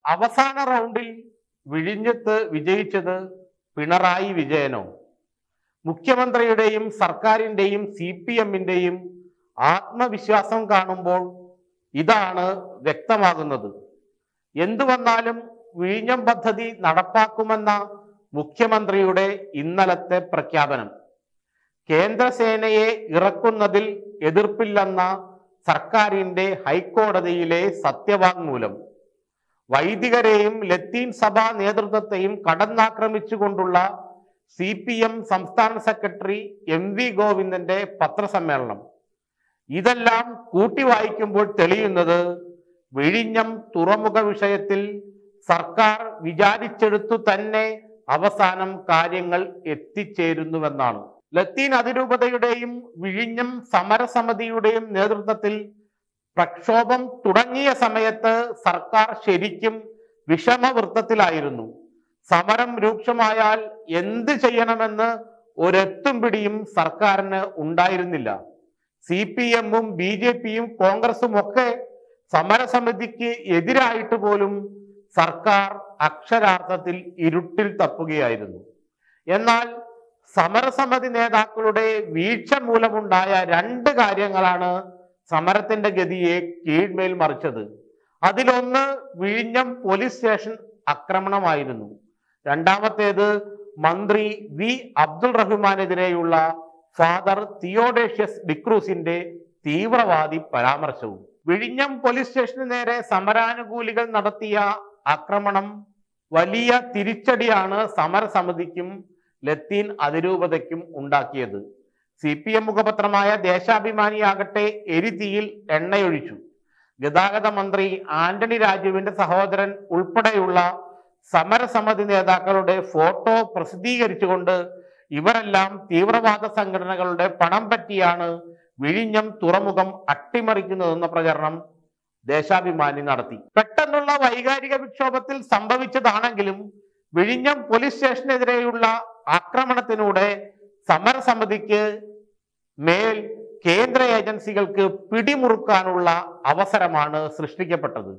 അവസാന റൗണ്ടിൽ വിഴിഞ്ഞത്ത് വിജയിച്ചത് പിണറായി വിജയനോ മുഖ്യമന്ത്രിയുടെയും സർക്കാരിന്റെയും സി പി എമ്മിന്റെയും ആത്മവിശ്വാസം കാണുമ്പോൾ ഇതാണ് വ്യക്തമാകുന്നത് എന്തു വന്നാലും വിഴിഞ്ഞം പദ്ധതി നടപ്പാക്കുമെന്ന മുഖ്യമന്ത്രിയുടെ ഇന്നലത്തെ പ്രഖ്യാപനം കേന്ദ്രസേനയെ ഇറക്കുന്നതിൽ എതിർപ്പില്ലെന്ന സർക്കാരിന്റെ ഹൈക്കോടതിയിലെ സത്യവാങ്മൂലം വൈദികരെയും ലത്തീൻ സഭാ നേതൃത്വത്തെയും കടന്നാക്രമിച്ചുകൊണ്ടുള്ള സി പി എം സംസ്ഥാന സെക്രട്ടറി എം വി ഗോവിന്ദന്റെ പത്രസമ്മേളനം ഇതെല്ലാം കൂട്ടി വായിക്കുമ്പോൾ തെളിയുന്നത് വിഴിഞ്ഞം തുറമുഖ വിഷയത്തിൽ സർക്കാർ വിചാരിച്ചെടുത്തു തന്നെ അവസാനം കാര്യങ്ങൾ എത്തിച്ചേരുന്നുവെന്നാണ് ലത്തീൻ അതിരൂപതയുടെയും വിഴിഞ്ഞം സമരസമിതിയുടെയും നേതൃത്വത്തിൽ പ്രക്ഷോഭം തുടങ്ങിയ സമയത്ത് സർക്കാർ ശരിക്കും വിഷമവൃത്തത്തിലായിരുന്നു സമരം രൂക്ഷമായാൽ എന്ത് ചെയ്യണമെന്ന് ഒരെത്തും പിടിയും സർക്കാരിന് ഉണ്ടായിരുന്നില്ല സി പി എമ്മും ബി ജെ പിയും കോൺഗ്രസും ഒക്കെ സമരസമിതിക്ക് എതിരായിട്ട് പോലും സർക്കാർ അക്ഷരാർത്ഥത്തിൽ ഇരുട്ടിൽ തപ്പുകയായിരുന്നു എന്നാൽ സമരസമിതി നേതാക്കളുടെ വീഴ്ച മൂലമുണ്ടായ രണ്ട് കാര്യങ്ങളാണ് സമരത്തിന്റെ ഗതിയെ കീഴ്മേൽ മറിച്ചത് അതിലൊന്ന് വിഴിഞ്ഞം പോലീസ് സ്റ്റേഷൻ ആക്രമണമായിരുന്നു രണ്ടാമത്തേത് മന്ത്രി വി അബ്ദുൾ റഹ്മാനെതിരെയുള്ള ഫാദർ തിയോഡേഷ്യസ് ഡിക്രൂസിന്റെ തീവ്രവാദി പരാമർശവും വിഴിഞ്ഞം പോലീസ് സ്റ്റേഷന് നേരെ സമരാനുകൂലികൾ നടത്തിയ ആക്രമണം വലിയ തിരിച്ചടിയാണ് സമരസമിതിക്കും ലത്തീൻ അതിരൂപതയ്ക്കും ഉണ്ടാക്കിയത് സി പി എം മുഖപത്രമായ ദേശാഭിമാനിയാകട്ടെ എരിതീയിൽ എണ്ണയൊഴിച്ചു ഗതാഗത മന്ത്രി ആന്റണി രാജുവിന്റെ സഹോദരൻ ഉൾപ്പെടെയുള്ള സമരസമിതി നേതാക്കളുടെ ഫോട്ടോ പ്രസിദ്ധീകരിച്ചുകൊണ്ട് ഇവരെല്ലാം തീവ്രവാദ സംഘടനകളുടെ പണം പറ്റിയാണ് വിഴിഞ്ഞം തുറമുഖം അട്ടിമറിക്കുന്നതെന്ന പ്രചരണം ദേശാഭിമാനി നടത്തി പെട്ടെന്നുള്ള വൈകാരിക വിക്ഷോഭത്തിൽ സംഭവിച്ചതാണെങ്കിലും വിഴിഞ്ഞം പോലീസ് സ്റ്റേഷനെതിരെയുള്ള ആക്രമണത്തിലൂടെ സമരസമിതിക്ക് മേൽ കേന്ദ്ര ഏജൻസികൾക്ക് പിടിമുറുക്കാനുള്ള അവസരമാണ് സൃഷ്ടിക്കപ്പെട്ടത്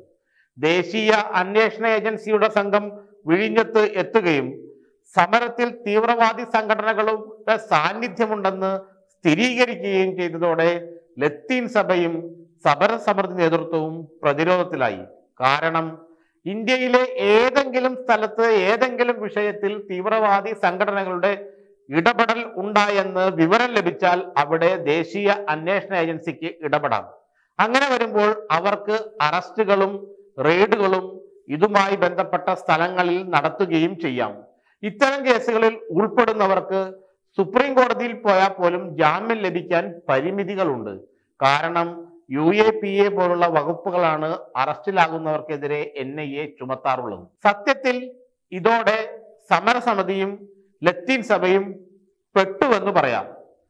ദേശീയ അന്വേഷണ ഏജൻസിയുടെ സംഘം വിഴിഞ്ഞത്ത് എത്തുകയും സമരത്തിൽ തീവ്രവാദി സംഘടനകളുടെ സാന്നിധ്യമുണ്ടെന്ന് സ്ഥിരീകരിക്കുകയും ചെയ്തതോടെ ലത്തീൻ സഭയും സമരസമിതി നേതൃത്വവും പ്രതിരോധത്തിലായി കാരണം ഇന്ത്യയിലെ ഏതെങ്കിലും സ്ഥലത്ത് ഏതെങ്കിലും വിഷയത്തിൽ തീവ്രവാദി സംഘടനകളുടെ ഇടപെടൽ ഉണ്ടായെന്ന് വിവരം ലഭിച്ചാൽ അവിടെ ദേശീയ അന്വേഷണ ഏജൻസിക്ക് ഇടപെടാം അങ്ങനെ വരുമ്പോൾ അവർക്ക് അറസ്റ്റുകളും റെയ്ഡുകളും ഇതുമായി ബന്ധപ്പെട്ട സ്ഥലങ്ങളിൽ നടത്തുകയും ചെയ്യാം ഇത്തരം കേസുകളിൽ ഉൾപ്പെടുന്നവർക്ക് സുപ്രീം കോടതിയിൽ പോയാൽ പോലും ജാമ്യം ലഭിക്കാൻ പരിമിതികളുണ്ട് കാരണം യു എ പി എ പോലുള്ള വകുപ്പുകളാണ് അറസ്റ്റിലാകുന്നവർക്കെതിരെ എൻ ഐ എ ചുമത്താറുള്ളത് സത്യത്തിൽ ഇതോടെ സമരസമിതിയും ലത്തീൻ സഭയും പെട്ടുവെന്ന് പറയാം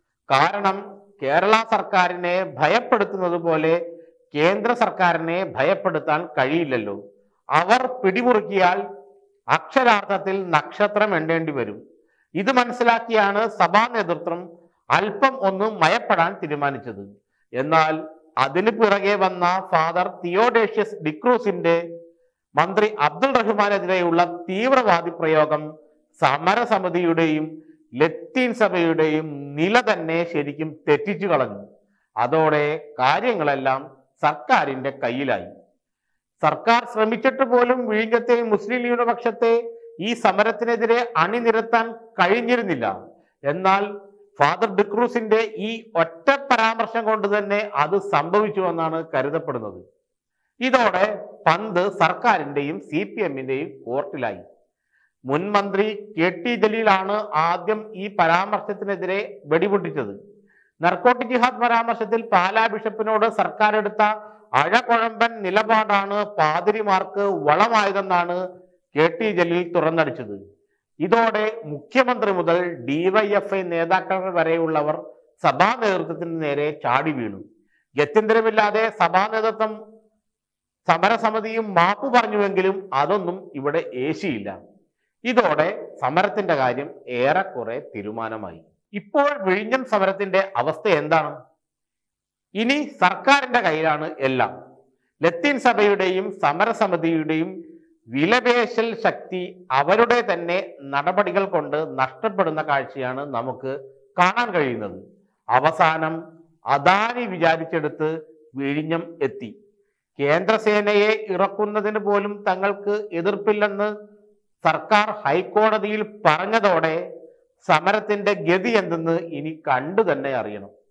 കാരണം കേരള സർക്കാരിനെ ഭയപ്പെടുത്തുന്നത് പോലെ കേന്ദ്ര സർക്കാരിനെ ഭയപ്പെടുത്താൻ കഴിയില്ലല്ലോ അവർ പിടിമുറുക്കിയാൽ അക്ഷരാർത്ഥത്തിൽ നക്ഷത്രം എണ്ണേണ്ടി വരും ഇത് മനസ്സിലാക്കിയാണ് സഭാ നേതൃത്വം അല്പം ഒന്ന് മയപ്പെടാൻ തീരുമാനിച്ചത് എന്നാൽ അതിന് പിറകെ വന്ന ഫാദർ തിയോഡേഷ്യസ് ഡിക്രൂസിന്റെ മന്ത്രി അബ്ദുൾ റഹ്മാനെതിരെയുള്ള തീവ്രവാദി പ്രയോഗം സമരസമിതിയുടെയും ലത്തീൻ സഭയുടെയും നില തന്നെ ശരിക്കും തെറ്റിച്ചു കളഞ്ഞു അതോടെ കാര്യങ്ങളെല്ലാം സർക്കാരിന്റെ കയ്യിലായി സർക്കാർ ശ്രമിച്ചിട്ട് പോലും വിഴിഞ്ഞത്തെ മുസ്ലിം ന്യൂനപക്ഷത്തെ ഈ സമരത്തിനെതിരെ അണിനിരത്താൻ കഴിഞ്ഞിരുന്നില്ല എന്നാൽ ഫാദർ ഡിക്രൂസിന്റെ ഈ ഒറ്റ പരാമർശം കൊണ്ട് തന്നെ അത് സംഭവിച്ചു എന്നാണ് കരുതപ്പെടുന്നത് ഇതോടെ പന്ത് സർക്കാരിന്റെയും സി പി എമ്മിന്റെയും കോർട്ടിലായി മുൻ മന്ത്രി കെ ടി ജലീലാണ് ആദ്യം ഈ പരാമർശത്തിനെതിരെ വെടിപൊട്ടിച്ചത് നർക്കോട്ടിക് ജിഹാദ് പരാമർശത്തിൽ പാലാ ബിഷപ്പിനോട് സർക്കാർ എടുത്ത അഴകുഴമ്പൻ നിലപാടാണ് പാതിരിമാർക്ക് വളമായതെന്നാണ് കെ ടി ജലീൽ തുറന്നടിച്ചത് ഇതോടെ മുഖ്യമന്ത്രി മുതൽ ഡിവൈഎഫ്ഐ നേതാക്കൾ വരെയുള്ളവർ സഭാ നേതൃത്വത്തിന് നേരെ ചാടി വീണു ഗത്യന്തരമില്ലാതെ സഭാ നേതൃത്വം സമരസമിതിയും മാപ്പ് പറഞ്ഞുവെങ്കിലും അതൊന്നും ഇവിടെ ഏശിയില്ല ഇതോടെ സമരത്തിന്റെ കാര്യം ഏറെക്കുറെ തീരുമാനമായി ഇപ്പോൾ വിഴിഞ്ഞം സമരത്തിന്റെ അവസ്ഥ എന്താണ് ഇനി സർക്കാരിന്റെ കയ്യിലാണ് എല്ലാം ലത്തീൻ സഭയുടെയും സമരസമിതിയുടെയും വിലപേശൽ ശക്തി അവരുടെ തന്നെ നടപടികൾ കൊണ്ട് നഷ്ടപ്പെടുന്ന കാഴ്ചയാണ് നമുക്ക് കാണാൻ കഴിയുന്നത് അവസാനം അദാനി വിചാരിച്ചെടുത്ത് വിഴിഞ്ഞം എത്തി കേന്ദ്രസേനയെ ഇറക്കുന്നതിന് പോലും തങ്ങൾക്ക് എതിർപ്പില്ലെന്ന് സർക്കാർ ഹൈക്കോടതിയിൽ പറഞ്ഞതോടെ സമരത്തിന്റെ ഗതി എന്തെന്ന് ഇനി കണ്ടു തന്നെ അറിയണം